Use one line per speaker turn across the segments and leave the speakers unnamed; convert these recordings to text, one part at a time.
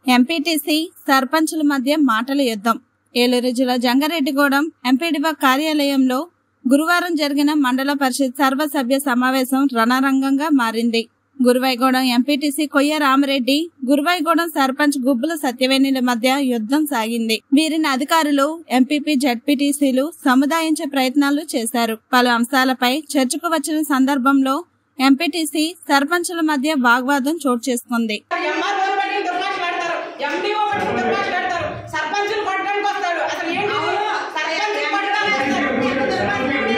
MPTC సర్పంచుల మధ్య మాటల యుద్ధం ఏలూరు జిల్లా జంగారెడ్డిగూడెం ఎంపీడీఓ కార్యాలయంలో గురువారం జరిగిన మండల పరిషత్ సర్వసభ్య సమావేశం రణరంగంగా మారింది గురువాయిగూడెం ఎంపీటీసీ కొయ్య రామరెడ్డి గురువాయిగూడెం సర్పంచ్ గుబ్బుల సత్యవేణిల మధ్య యుద్ధం సాగింది వీరిని అధికారులు ఎంపీపీ జడ్పీటీసీలు సముదాయించే ప్రయత్నాలు చేశారు పలు అంశాలపై చర్చకు వచ్చిన సందర్భంలో ఎంపీటీసీ సర్పంచుల మధ్య వాగ్వాదం చోటు చేసుకుంది
ఎంఆర్ఓ బట్టి దుర్భాషలు ఆడతారు ఎండిఓ బట్టి దుర్భాషలు ఆడతారు సర్పంచులు కొట్టడానికి వస్తాడు అసలు ఏంటి ఇది? సర్పంచులు కొట్టడానికి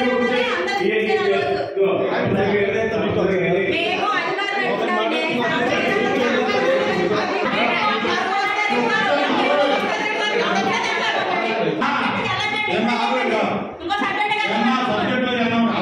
వస్తాడు. మేము అధికారులు ఎట్లా ఇంకో సబ్జెక్ట్ కదా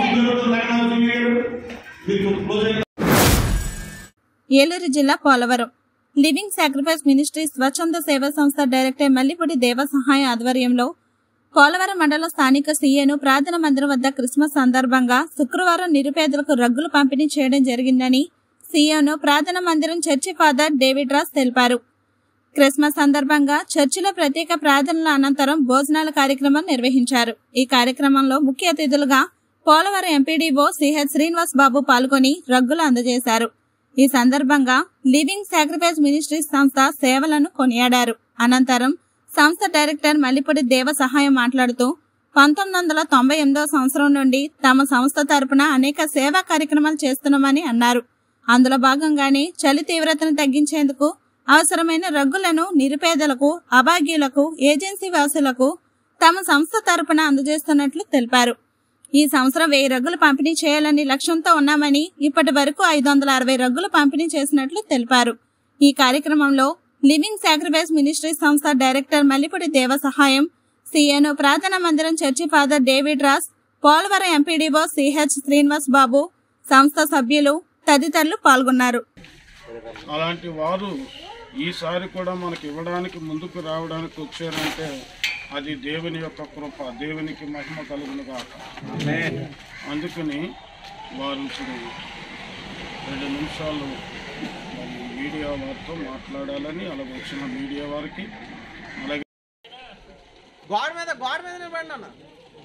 ఏలూరు జిల్లా పోలవరం లివింగ్ సాక్రిఫైస్ మినిస్ట్రీ స్వచ్ఛంద సేవా సంస్థ డైరెక్టర్ మల్లిపూడి దేవ సహాయ ఆధ్వర్యంలో పోలవరం మండల స్థానిక సీఏను ప్రార్థన మందిరం వద్ద క్రిస్మస్ సందర్భంగా శుక్రవారం నిరుపేదలకు రగ్గులు పంపిణీ చేయడం జరిగిందని సీఏను ప్రార్థన మందిరం చర్చి ఫాదర్ డేవిడ్ రాస్ తెలిపారు క్రిస్మస్ సందర్భంగా చర్చిలో ప్రత్యేక ప్రార్థనల అనంతరం భోజనాల కార్యక్రమం నిర్వహించారు ఈ కార్యక్రమంలో ముఖ్య అతిథులుగా పోలవరం ఎంపీడీఓ సిహెచ్ శ్రీనివాస్ బాబు పాల్గొని రగ్గులు అందజేశారు ఈ సందర్భంగా లివింగ్ సాక్రిఫైస్ మినిస్ట్రీస్ సంస్థ సేవలను కొనియాడారు అనంతరం సంస్థ డైరెక్టర్ మల్లిపూడి దేవ సహాయం మాట్లాడుతూ పంతొమ్మిది వందల తొంభై ఎనిమిదవ సంవత్సరం నుండి తమ సంస్థ తరపున అనేక సేవా కార్యక్రమాలు చేస్తున్నామని అన్నారు అందులో భాగంగానే చలి తీవ్రతను తగ్గించేందుకు అవసరమైన రగ్గులను నిరుపేదలకు అభాగ్యులకు ఏజెన్సీ వాసులకు తమ సంస్థ తరపున అందజేస్తున్నట్లు తెలిపారు ఈ సంవత్సరం వెయ్యి రగ్గులు పంపిణీ చేయాలని లక్ష్యంతో ఉన్నామని ఇప్పటి వరకు ఐదు వందల అరవై రగ్గులు పంపిణీ చేసినట్లు తెలిపారు ఈ కార్యక్రమంలో లివింగ్ సాక్రిఫైస్ మినిస్ట్రీ సంస్థ డైరెక్టర్ మల్లిపూడి దేవ సహాయం సీఎను ప్రార్థనా మందిరం church father David Ross Polavaram MPDO CH Srinivas Babu సంస్థ సభ్యులు తదితరులు పాల్గొన్నారు
అలాంటి వారు ఈసారి కూడా మనకి ఇవ్వడానికి ముందుకు రావడానికి వచ్చారంటే అది దేవుని యొక్క కృప దేవునికి మహిమ కలుగును కాక అందుకని వారు ఇప్పుడు రెండు నిమిషాలు మరి మీడియా వారితో మాట్లాడాలని అలాగే వచ్చిన మీడియా వారికి అలాగే
గోడ మీద గోడ మీద నిలబడి అన్న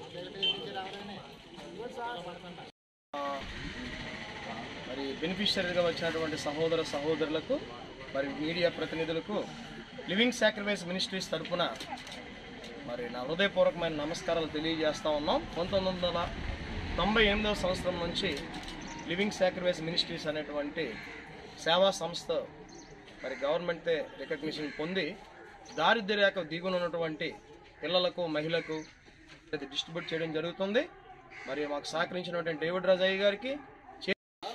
మరి బెనిఫిషియరీగా వచ్చినటువంటి సహోదర సహోదరులకు మరి మీడియా ప్రతినిధులకు లివింగ్ సాక్రిఫైస్ మినిస్ట్రీస్ తరఫున మరి నా హృదయపూర్వకమైన నమస్కారాలు తెలియజేస్తా ఉన్నాం పంతొమ్మిది వందల తొంభై ఎనిమిదవ సంవత్సరం నుంచి లివింగ్ సాక్రిఫైస్ మినిస్ట్రీస్ అనేటువంటి సేవా సంస్థ మరి గవర్నమెంట్తే రికగ్నిషన్ పొంది దారిద్ర్య రేఖ దిగున ఉన్నటువంటి పిల్లలకు మహిళలకు ఇది డిస్ట్రిబ్యూట్ చేయడం జరుగుతుంది మరి మాకు సహకరించినటువంటి డేవిడ్ రాజయ్య గారికి చే-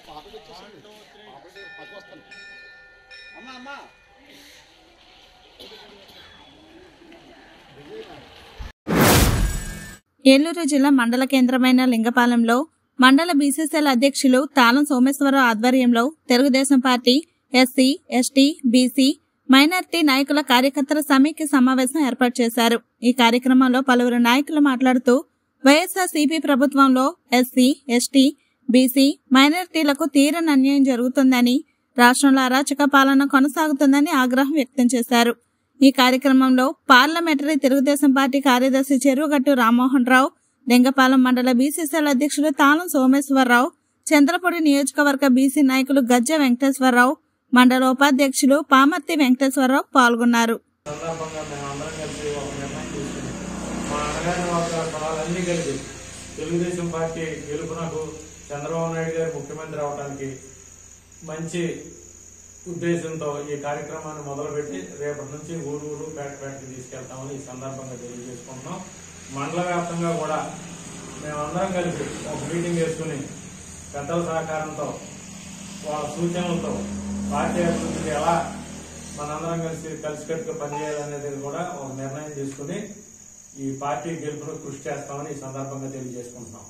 ఏలూరు జిల్లా మండల కేంద్రమైన లింగపాలెంలో మండల బీసీసీఎల్ అధ్యక్షులు తాళం సోమేశ్వరరావు ఆధ్వర్యంలో Telugu Desam party SC ST BC minority నాయకుల కార్యకర్తల సమైక్య సమావేశం ఏర్పాటు చేశారు ఈ కార్యక్రమంలో పలువురు నాయకులు మాట్లాడుతూ వైఎస్ఆర్ సిపి ప్రభుత్వంలో ఎస్సీ ఎస్టీ బీసీ మైనారిటీలకు తీరని అన్యాయం జరుగుతుందని రాష్ట్రంలో అరాచక పాలన కొనసాగుతుందని ఆగ్రహం వ్యక్తం చేశారు ఈ కార్యక్రమంలో పార్లమెంటరీ తెలుగుదేశం పార్టీ కార్యదర్శి చెరువుగట్టు రామ్మోహన్ రావు లింగపాలెం మండల బీసీసీఎల్ అధ్యక్షులు తాళం సోమేశ్వరరావు చంద్రపూడి నియోజకవర్గ బీసీ నాయకులు గజ్జ వెంకటేశ్వరరావు మండల ఉపాధ్యక్షులు పామర్తి వెంకటేశ్వరరావు పాల్గొన్నారు
సందర్భంగా మేము అందరం కలిసి ఒక నిర్ణయం తీసుకుని మా అన్నగారి ఒక పదాలన్నీ కలిసి తెలుగుదేశం పార్టీ గెలుపునకు చంద్రబాబు నాయుడు గారు ముఖ్యమంత్రి అవడానికి మంచి ఉద్దేశంతో ఈ కార్యక్రమాన్ని మొదలుపెట్టి రేపటి నుంచి ఊరు ఊరు పేట పేటకి తీసుకెళ్తామని ఈ సందర్భంగా తెలియజేసుకుంటున్నాం మండల వ్యాప్తంగా కూడా మేమందరం కలిసి ఒక మీటింగ్ వేసుకుని పెద్దల సహకారంతో వాళ్ళ సూచనలతో పార్టీ అభివృద్ధికి ఎలా మనందరం కలిసి కలిసికట్టుగా పనిచేయాలనేది కూడా ఒక నిర్ణయం తీసుకుని ఈ పార్టీ గెలుపును కృషి చేస్తామని ఈ సందర్భంగా తెలియజేసుకుంటున్నాం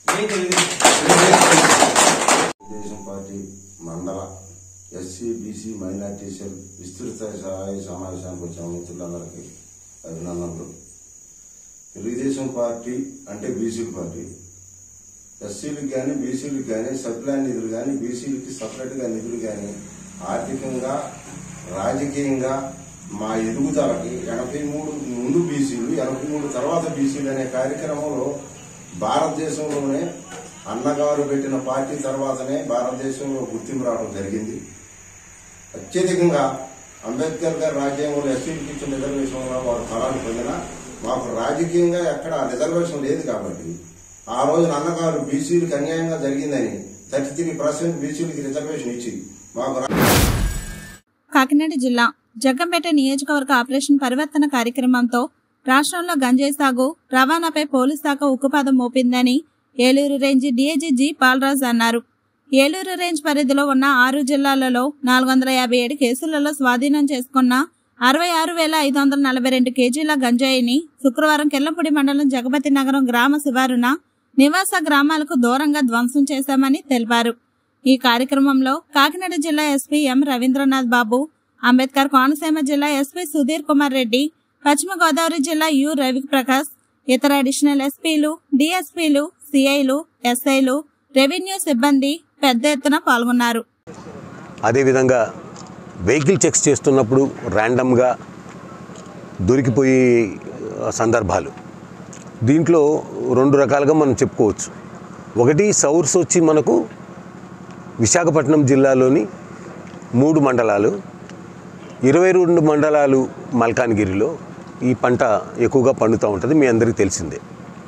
తెలుగుదేశం పార్టీ మండల ఎస్సీ బీసీ మైనార్టీ సెల్ విస్తృత సహాయ సమావేశానికి వచ్చిన మిత్రులందరికీ అభినందనలు తెలుగుదేశం పార్టీ అంటే బీసీల పార్టీ ఎస్సీలకు కానీ బీసీలకు కానీ సప్లై నిధులు కానీ బీసీలకి సపరేట్గా నిధులు కానీ ఆర్థికంగా రాజకీయంగా మా ఎదుగుదలకి ఎనభై మూడు ముందు బీసీలు ఎనభై మూడు తర్వాత బీసీలు అనే కార్యక్రమంలో భారతదేశంలోనే అన్నగారు పెట్టిన పార్టీ తర్వాతనే భారతదేశంలో గుర్తింపు రావడం జరిగింది అత్యధికంగా అంబేద్కర్ గారు రాజ్యాంగంలో ఎస్సీలకు ఇచ్చిన రిజర్వేషన్లో వారు ఫలాలు పొందిన మాకు రాజకీయంగా ఎక్కడ ఆ రిజర్వేషన్ లేదు కాబట్టి ఆ రోజున అన్నగారు బీసీలకు అన్యాయంగా జరిగిందని థర్టీ త్రీ పర్సెంట్ బీసీలకి రిజర్వేషన్ ఇచ్చి మాకు రా-
కాకినాడ జిల్లా జగ్గంపేట నియోజకవర్గ ఆపరేషన్ పరివర్తన కార్యక్రమంతో రాష్ట్రంలో గంజాయి సాగు రవాణాపై పోలీస్ శాఖ ఉక్కుపాదం మోపిందని Eluru range DIG G Balaraj అన్నారు ఏలూరు రేంజ్ పరిధిలో ఉన్న ఆరు జిల్లాలలో నాలుగు వందల యాభై ఏడు కేసులలో స్వాధీనం చేసుకున్న అరవై ఆరు వేల ఐదు వందల నలభై రెండు కేజీల గంజాయిని శుక్రవారం కెల్లంపూడి మండలం జగపతి నగరం గ్రామ శివారున నివాస గ్రామాలకు దూరంగా ధ్వంసం చేశామని తెలిపారు ఈ కార్యక్రమంలో కాకినాడ జిల్లా ఎస్పీ ఎం రవీంద్రనాథ్ బాబు అంబేద్కర్ కోనసీమ జిల్లా ఎస్పీ సుధీర్ కుమార్ రెడ్డి పశ్చిమ గోదావరి జిల్లా యు రవిప్రకాష్ ఇతర అడిషనల్ ఎస్పీలు డిఎస్పీలు సిఐలు ఎస్ఐలు రెవెన్యూ సిబ్బంది పెద్ద ఎత్తున పాల్గొన్నారు
అదేవిధంగా వెహికల్ చెక్స్ చేస్తున్నప్పుడు ర్యాండమ్గా దొరికిపోయే ఆ, సందర్భాలు దీంట్లో రెండు రకాలుగా మనం చెప్పుకోవచ్చు ఒకటి సౌర్స్ వచ్చి మనకు విశాఖపట్నం జిల్లాలోని మూడు మండలాలు ఇరవై రెండు మండలాలు మల్కాన్గిరిలో ఈ పంట ఎక్కువగా పండుతూ ఉంటుంది మీ అందరికీ తెలిసిందే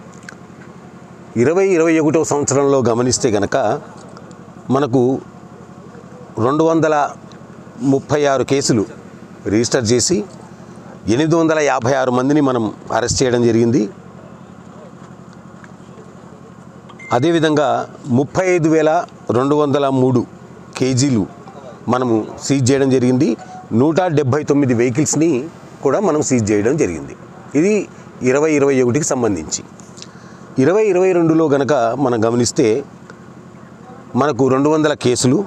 ఇరవై ఇరవై ఒకటో సంవత్సరంలో గమనిస్తే గనక మనకు రెండు వందల ముప్పై ఆరు కేసులు రిజిస్టర్ చేసి ఎనిమిది వందల యాభై ఆరు మందిని మనం అరెస్ట్ చేయడం జరిగింది అదేవిధంగా ముప్పై ఐదు వేల రెండు వందల మూడు కేజీలు మనము సీజ్ చేయడం జరిగింది నూట డెబ్భై తొమ్మిది వెహికల్స్ని కూడా మనం సీజ్ చేయడం జరిగింది ఇది ఇరవై ఇరవై ఒకటికి సంబంధించి ఇరవై ఇరవై రెండులో గనక మనం గమనిస్తే మనకు రెండు వందల కేసులు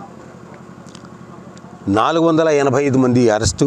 నాలుగు వందల ఎనభై ఐదు మంది అరెస్టు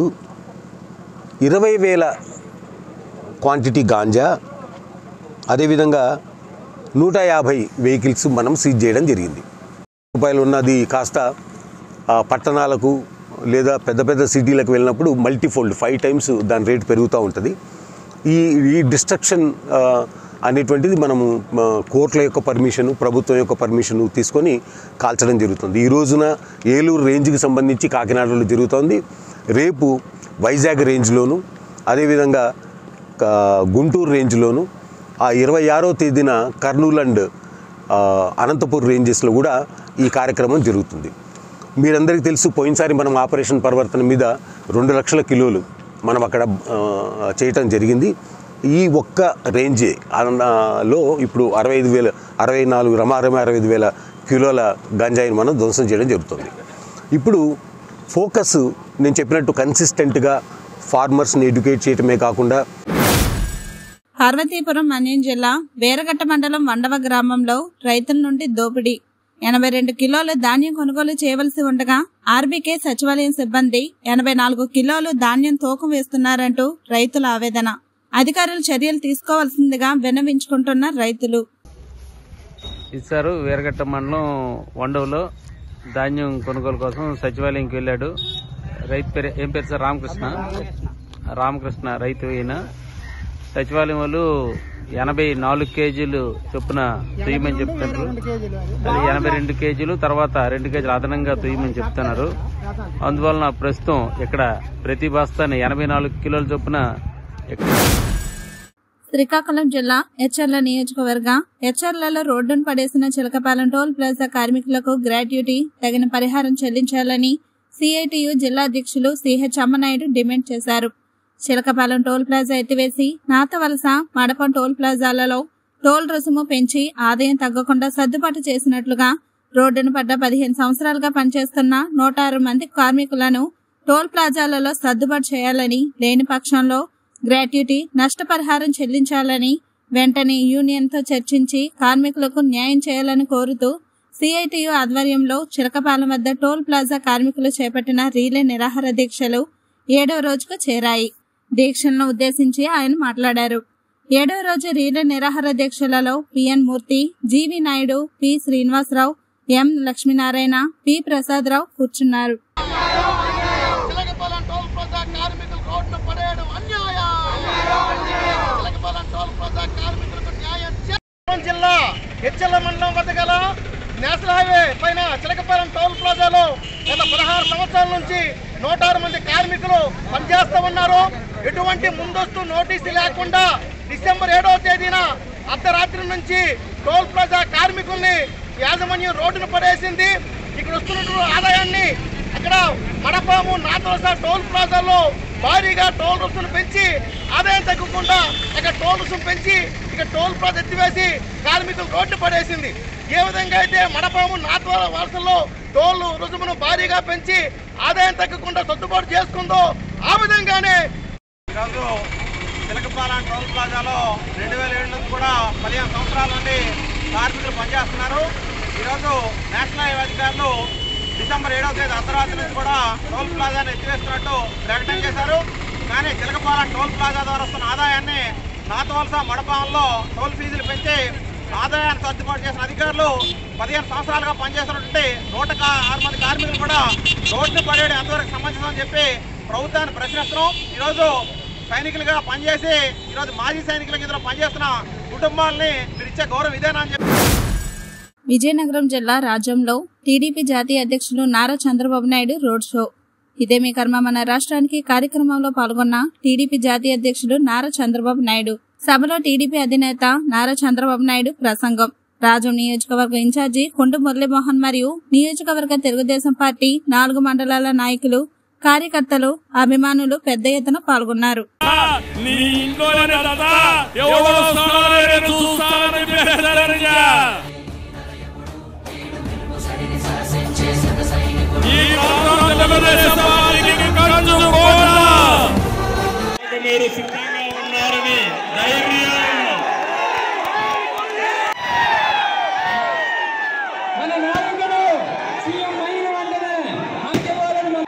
ఇరవై వేల క్వాంటిటీ గాంజా అదేవిధంగా నూట యాభై వెహికల్స్ మనం సీజ్ చేయడం జరిగింది రూపాయలు ఉన్నది కాస్త ఆ, పట్టణాలకు లేదా పెద్ద పెద్ద సిటీలకు వెళ్ళినప్పుడు మల్టీఫోల్డ్ ఫైవ్ టైమ్స్ దాని రేటు పెరుగుతూ ఉంటుంది ఈ ఈ డిస్ట్రక్షన్ ఆ, అనేటువంటిది మనము ఆ, కోర్టుల యొక్క పర్మిషను ప్రభుత్వం యొక్క పర్మిషను తీసుకొని కాల్చడం జరుగుతుంది ఈ రోజున ఏలూరు రేంజ్కి సంబంధించి కాకినాడలో జరుగుతోంది రేపు వైజాగ్ రేంజ్లోను అదేవిధంగా క- గుంటూరు రేంజ్లోను ఆ ఇరవై ఆరో తేదీన కర్నూలు అండ్ ఆ, అనంతపూర్ రేంజెస్లో కూడా ఈ కార్యక్రమం జరుగుతుంది మీరందరికీ తెలుసు పోయినసారి మనం ఆపరేషన్ పరివర్తన మీద రెండు లక్షల కిలోలు మనం అక్కడ ఆ, చేయటం జరిగింది ఈ ఒక్క రేంజే అన్న- లో ఇప్పుడు అరవై ఐదు వేల అరవై నాలుగు రమారమ అరవై ఐదు వేల కిలోల గంజాయిని మనం ధ్వంసం చేయడం జరుగుతుంది ఇప్పుడు ఫోకస్ నేను చెప్పినట్టు కన్సిస్టెంట్గా ఫార్మర్స్ని ఎడ్యుకేట్ చేయటమే కాకుండా
పార్వతీపురం మన్యం జిల్లా వేరగట్ట మండలం వండవ గ్రామంలో రైతుల నుండి దోపిడీ ఎనభై రెండు కిలోలు ధాన్యం కొనుగోలు చేయవలసి ఉండగా ఆర్బీకే సచివాలయం సిబ్బంది ఎనభై నాలుగు కిలోలు ధాన్యం తూకం వేస్తున్నారంటూ రైతుల ఆవేదన అధికారులు చర్యలు తీసుకోవాల్సిందిగా విన్నవించుకుంటున్న రైతులు
ఇచ్చారు వీరగట్ట మండలం వండవులో ధాన్యం కొనుగోలు కోసం సచివాలయంకి వెళ్ళాడు రైతు పేరు ఏం పేరు సార్ రామకృష్ణ రామకృష్ణ రైతు ఈయన సచివాలయం వాళ్ళు ఎనభై నాలుగు కేజీలు చొప్పున తుయ్యమని చెప్తున్నారు అది ఎనభై రెండు కేజీలు తర్వాత రెండు కేజీలు అదనంగా తుయ్యమని చెప్తున్నారు అందువలన ప్రస్తుతం ఇక్కడ ప్రతి బస్తాని ఎనభై నాలుగు కిలోల చొప్పున ఇక్కడ
శ్రీకాకుళం జిల్లా హెచ్ఆర్ల నియోజకవర్గ హెచ్ఆర్లలో రోడ్డును పడేసిన చిలకపాలెం టోల్ ప్లాజా కార్మికులకు గ్రాట్యుటీ తగిన పరిహారం చెల్లించాలని సిఐటియు జిల్లా అధ్యక్షులు సిహెచ్ అమ్మనాయుడు డిమాండ్ చేశారు చిలకపాలెం టోల్ ప్లాజా ఎత్తివేసి నాతవలస మడపం టోల్ ప్లాజాలలో టోల్ రుసుము పెంచి ఆదాయం తగ్గకుండా సర్దుబాటు చేసినట్లుగా రోడ్డును పడ్డ పదిహేను సంవత్సరాలుగా పనిచేస్తున్న నూట ఆరు మంది కార్మికులను టోల్ ప్లాజాలలో సర్దుబాటు చేయాలని లేని పక్షంలో గ్రాట్యుటీ నష్టపరిహారం చెల్లించాలని వెంటనే యూనియన్తో చర్చించి కార్మికులకు న్యాయం చేయాలని కోరుతూ సిఐటియు ఆధ్వర్యంలో చిలకపాలెం వద్ద టోల్ ప్లాజా కార్మికులు చేపట్టిన రీలే నిరాహార దీక్షలు ఏడవ రోజుకు చేరాయి దీక్షలను ఉద్దేశించి ఆయన మాట్లాడారు ఏడవ రోజు రీలే నిరాహార దీక్షలలో PN Murthy GV Naidu P Srinivasarao M Lakshminarayana P Prasadarao కూర్చున్నారు
చిలకపాలెం టోల్ ప్లాజా కార్మికులకు న్యాయం చేయాలి. జిల్లా హెచ్చల మండలం వద్ద గల నేషనల్ హైవే పైన చిలకపాలెం టోల్ ప్లాజాలో గత పదహారు సంవత్సరాల నుంచి నూట ఆరు మంది కార్మికులు పనిచేస్తూ ఉన్నారు ఎటువంటి ముందస్తు నోటీసు లేకుండా డిసెంబర్ ఏడవ తేదీన అర్ధరాత్రి నుంచి టోల్ ప్లాజా కార్మికుల్ని యాజమాన్యం రోడ్డును పడేసింది ఇక్కడ వస్తున్నటువంటి ఆదాయాన్ని అక్కడ మడపాము నాతోస టోల్ ప్లాజాలో భారీగా టోల్ రుసుమును పెంచి ఆదాయం తగ్గకుండా అక్కడ టోల్ రుసుము పెంచి ఇక టోల్ ప్లాజా ఎత్తివేసి కార్మికులు రోడ్డు పడేసింది ఏ విధంగా అయితే మడపాము నాతోల వలసల్లో టోల్ రుసుమును భారీగా పెంచి ఆదాయం తగ్గకుండా సర్దుబాటు చేసుకుందో ఆ విధంగానే ఈరోజు చిలకపాలెం టోల్ ప్లాజాలో రెండు వేల ఏడు నుంచి కూడా పదిహేను సంవత్సరాల నుండి కార్మికులు పనిచేస్తున్నారు ఈరోజు నేషనల్ హైవే అధికారులు డిసెంబర్ ఏడవ తేదీ అర్ధరాత్రి నుంచి కూడా టోల్ ప్లాజాను ఎత్తివేస్తున్నట్టు ప్రకటన చేశారు కానీ చిలకపాలెం టోల్ ప్లాజా ద్వారా వస్తున్న ఆదాయాన్ని నాతవలస మడపాంలో టోల్ ఫీజులు పెంచి ఆదాయాన్ని సర్దుబాటు చేసిన అధికారులు పదిహేను సంవత్సరాలుగా పనిచేస్తున్నటువంటి నూట కా- ఆరు మంది కార్మికులు కూడా రోడ్డు పడేయడం ఎంతవరకు సమంజసం చెప్పి ప్రభుత్వాన్ని ప్రశ్నిస్తున్నాం ఈరోజు సైనికులుగా పనిచేసి ఈరోజు మాజీ సైనికుల కింద పనిచేస్తున్న కుటుంబాలని మీరు ఇచ్చే గౌరవం ఇదేనా అని చెప్పి
విజయనగరం జిల్లా రాజ్యంలో టీడీపీ జాతీయ అధ్యక్షులు నారా చంద్రబాబు నాయుడు రోడ్ షో ఇదే మీ కర్మ మన రాష్ట్రానికి కార్యక్రమంలో పాల్గొన్న టీడీపీ జాతీయ అధ్యక్షుడు నారా చంద్రబాబు నాయుడు సభలో టీడీపీ అధినేత నారా చంద్రబాబు నాయుడు ప్రసంగం రాజం నియోజకవర్గ ఇన్ఛార్జి కొండు మురళీమోహన్ మరియు నియోజకవర్గ తెలుగుదేశం పార్టీ నాలుగు మండలాల నాయకులు కార్యకర్తలు అభిమానులు పెద్ద ఎత్తున పాల్గొన్నారు
నీ ఇంట్లోనే కదా ఎవరు వస్తారో నేను చూస్తానని బెదరించా. ఈ రాష్ట్రం తెలుగుదేశం పార్టీకి కంచు కోట. మీరు సిద్ధంగా ఉన్నారని ధైర్యం
మన నాయకుడు సీఎం అయిన వెంటనే మంత్రివర్గం మన-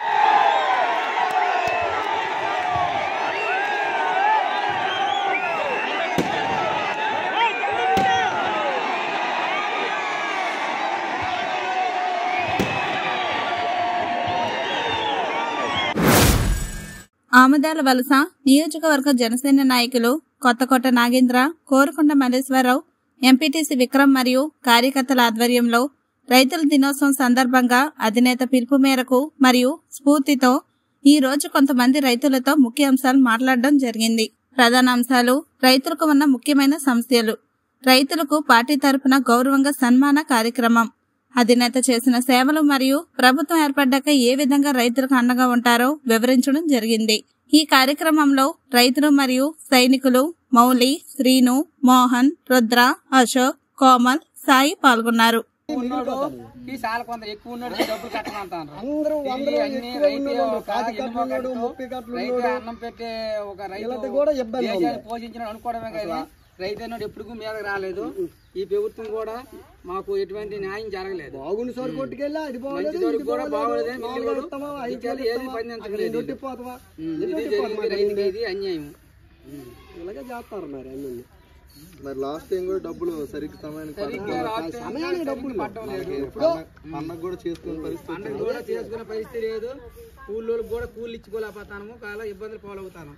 ఆమదాల వలస నియోజకవర్గ జనసేన నాయకులు కొత్తకోట నాగేంద్ర కోరుకొండ మల్లేశ్వరరావు ఎంపీటీసీ విక్రమ్ మరియు కార్యకర్తల ఆధ్వర్యంలో రైతుల దినోత్సవం సందర్భంగా అధినేత పిలుపు మేరకు మరియు స్ఫూర్తితో ఈ రోజు కొంతమంది రైతులతో ముఖ్య అంశాలు మాట్లాడడం జరిగింది ప్రధాన అంశాలు రైతులకు ఉన్న ముఖ్యమైన సమస్యలు రైతులకు పార్టీ తరపున గౌరవంగా సన్మాన కార్యక్రమం అధినేత చేసిన సేవలు మరియు ప్రభుత్వం ఏర్పడ్డాక ఏ విధంగా రైతులకు అండగా ఉంటారో వివరించడం జరిగింది ఈ కార్యక్రమంలో రైతులు మరియు సైనికులు మౌలి శ్రీను మోహన్ రుద్ర అశోక్ కోమల్ సాయి పాల్గొన్నారు
ఉన్నాడు ఈ సాల కొంత ఎక్కువ ఉన్నాడు డబ్బులు కట్టమంటారు అందరూ అన్ని రైతు ఒక ఎన్నుకో కట్టు, రైతు అన్నం పెట్టే ఒక రైతు కూడా దేశాన్ని పోషించిన అనుకోవడమే కానీ రైతు అన్నాడు ఎప్పుడు మీదకి రాలేదు ఈ ప్రభుత్వం కూడా మాకు ఎటువంటి న్యాయం జరగలేదు బాగుంది సార్ కొట్టుకెళ్ళి అది మంచి వరకు కూడా బాగోలేదు ఏది పండించలేదు ఇది జరిగింది రైతుకి ఇది అన్యాయం ఇలాగే చేస్తారు మరి అన్ని
మరి లాస్ట్ టైం కూడా డబ్బులు సరిగ్గా సమయానికి
సరిగ్గా రాత్రి సమయానికి డబ్బులు పట్టడం లేదు
పండగ కూడా చేసుకునే పరిస్థితి
పండుగ కూడా చేసుకునే పరిస్థితి లేదు కూలోళ్ళకి కూడా కూలి ఇచ్చుకోలేకపోతాను చాలా ఇబ్బందులు పాలవుతాను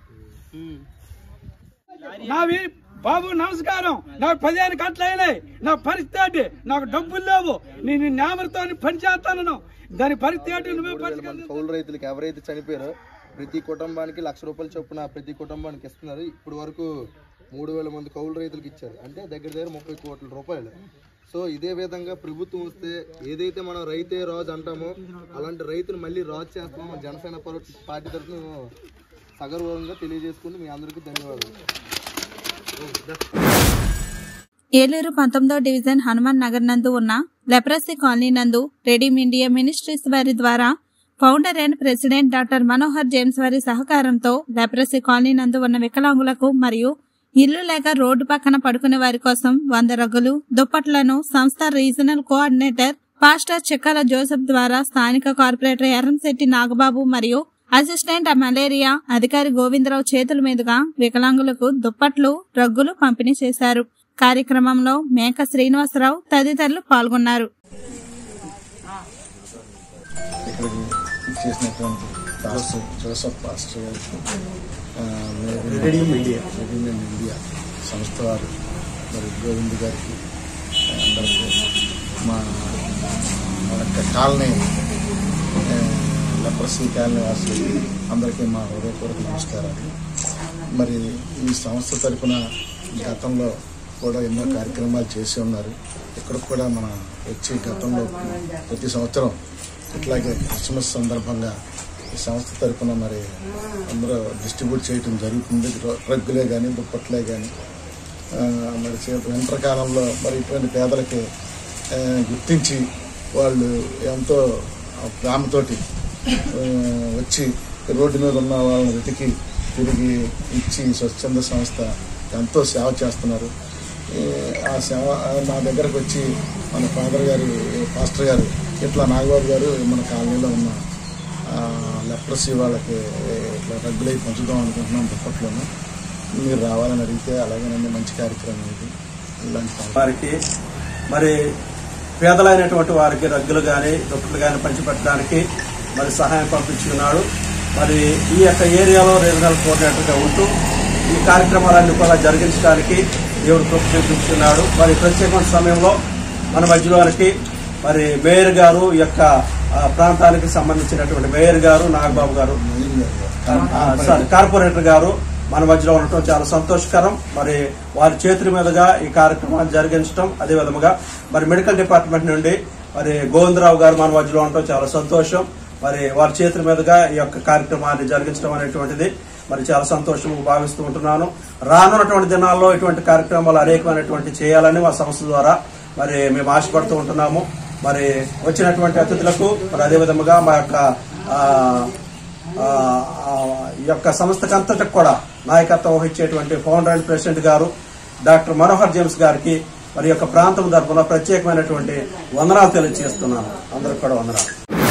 నావి బాబు నమస్కారం నాకు పదిహేను గంటలు అయినాయి నా పరిస్థితి ఏంటి నాకు డబ్బులు లేవు నేను నేమరితో పని చేస్తాను దాని పరిస్థితి ఏంటి నువ్వే పరిస్థితి
కౌలు రైతులకు ఎవరైతే చనిపోయారో ప్రతి కుటుంబానికి లక్ష రూపాయలు చొప్పున ప్రతి కుటుంబానికి ఇస్తున్నారు ఇప్పుడు వరకు మూడు వేల మంది కౌలు రైతులకు ఇచ్చారు అంటే దగ్గర దగ్గర ముప్పై కోట్ల రూపాయలు సో ఇదే విధంగా ప్రభుత్వం వస్తే ఏదైతే మనం రైతే రాజు అంటామో అలాంటి రైతును మళ్ళీ రాజు చేస్తామో మన జనసేన పరు- పార్టీ తరఫున మేము సగర్వంగా తెలియజేసుకుంటూ మీ అందరికీ ధన్యవాదాలు
ఏలూరు పంతొమ్మిదో డివిజన్ హనుమాన్ నగర్ నందు ఉన్న లెప్రసీ కాలనీ నందు రెడీమ్ ఇండియా మినిస్ట్రీస్ వారి ద్వారా founder and president doctor Manohar James వారి సహకారంతో లెప్రసీ కాలనీ నందు ఉన్న వికలాంగులకు మరియు ఇల్లు లేక రోడ్డు పక్కన పడుకునే వారి కోసం వంద రగ్గులు దుప్పట్లను సంస్థ regional coordinator pastor Chekkala Joseph ద్వారా స్థానిక కార్పొరేటర్ ఎర్రంశెట్టి నాగబాబు మరియు అసిస్టెంట్ మలేరియా అధికారి గోవిందరావు చేతుల మీదుగా వికలాంగులకు దుప్పట్లు రగ్గులు పంపిణీ చేశారు కార్యక్రమంలో మేక శ్రీనివాసరావు తదితరులు పాల్గొన్నారు
ఇక్కడికి చేసినటువంటి పాస్టర్ జోసఫ్ పాస్టర్ గారికి రెడీమ్ ఇండియా రెడీమ్ ఇండియా సంస్థ వారు మరి గోవింద్ గారికి అందరికీ మా మా యొక్క కాలనీ లెప్రసీ కాలనీ వాసులకి అందరికీ మా హృదయపూర్వక నమస్కారాలు మరి ఈ సంస్థ తరపున గతంలో కూడా ఎన్నో కార్యక్రమాలు చేసి ఉన్నారు ఇక్కడ కూడా మన వచ్చి గతంలో ప్రతి సంవత్సరం ఇట్లాగే క్రిస్మస్ సందర్భంగా ఈ సంస్థ తరపున మరి అందరూ డిస్ట్రిబ్యూట్ చేయడం జరుగుతుంది రగ్గులే కానీ దుప్పట్లే కానీ ఆ, మరి చే- వింటర్ కాలంలో మరి ఇటువంటి పేదలకి ఆ, గుర్తించి వాళ్ళు ఎంతో ప్రేమతోటి ఆ, వచ్చి రోడ్డు మీద ఉన్న వాళ్ళని వెతికి తిరిగి ఇచ్చి స్వచ్ఛంద సంస్థ ఎంతో సేవ చేస్తున్నారు ఈ, ఆ సేవ ఆ, నా దగ్గరకు వచ్చి మన ఫాదర్ గారు పాస్టర్ గారు ఇట్లా నాగబాబు గారు మన కాలనీలో ఉన్న లెప్రసీ వాళ్ళకి ఇట్లా రగ్గులై పంచుదాం అనుకుంటున్నాం దుప్పట్లోనూ మీరు రావాలని అడిగితే అలాగేనండి మంచి కార్యక్రమం ఇది ఇలాంటి కార్యక్రమం.
వారికి మరి పేదలైనటువంటి వారికి రగ్గులు కానీ దుప్పట్లు కానీ పంచిపెట్టడానికి మరి సహాయం పంపించుకున్నాడు మరి ఈ యొక్క ఏరియాలో రీజనల్ కోఆర్డినేటర్గా ఉంటూ ఈ కార్యక్రమాలన్నీ కూడా జరిగించడానికి దేవుడు కృప చూపించుకున్నాడు మరి ప్రత్యేకమైన సమయంలో మన మధ్యలోనికి మరి మేయర్ గారు ఈ యొక్క ఆ, ప్రాంతానికి సంబంధించినటువంటి మేయర్ గారు నాగబాబు గారు ఆ, సారీ కార్పొరేటర్ గారు మన మధ్యలో ఉండటం చాలా సంతోషకరం మరి వారి చేతుల మీదుగా ఈ కార్యక్రమాన్ని జరిగించడం అదే విధముగా మరి మెడికల్ డిపార్ట్మెంట్ నుండి మరి గోవిందరావు గారు మన మధ్యలో ఉండటం చాలా సంతోషం మరి వారి చేతుల మీదుగా ఈ యొక్క కార్యక్రమాన్ని జరిగించడం అనేటువంటిది మరి చాలా సంతోషం భావిస్తూ ఉంటున్నాను రానున్నటువంటి దినాల్లో ఇటువంటి కార్యక్రమాలు అనేకమైనటువంటి చేయాలని మా సంస్థ ద్వారా మరి మేము ఆశపడుతూ ఉంటున్నాము మరి వచ్చినటువంటి అతిథులకు మరి అదే విధముగా మా యొక్క ఆ, ఆ, ఆ, ఈ యొక్క సంస్థకంతటికి కూడా నాయకత్వం వహించేటువంటి founder and president garu doctor Manohar James గారికి మరి యొక్క ప్రాంతం తరఫున ప్రత్యేకమైనటువంటి వందనాలు తెలియజేస్తున్నాను అందరికి కూడా వందనాలు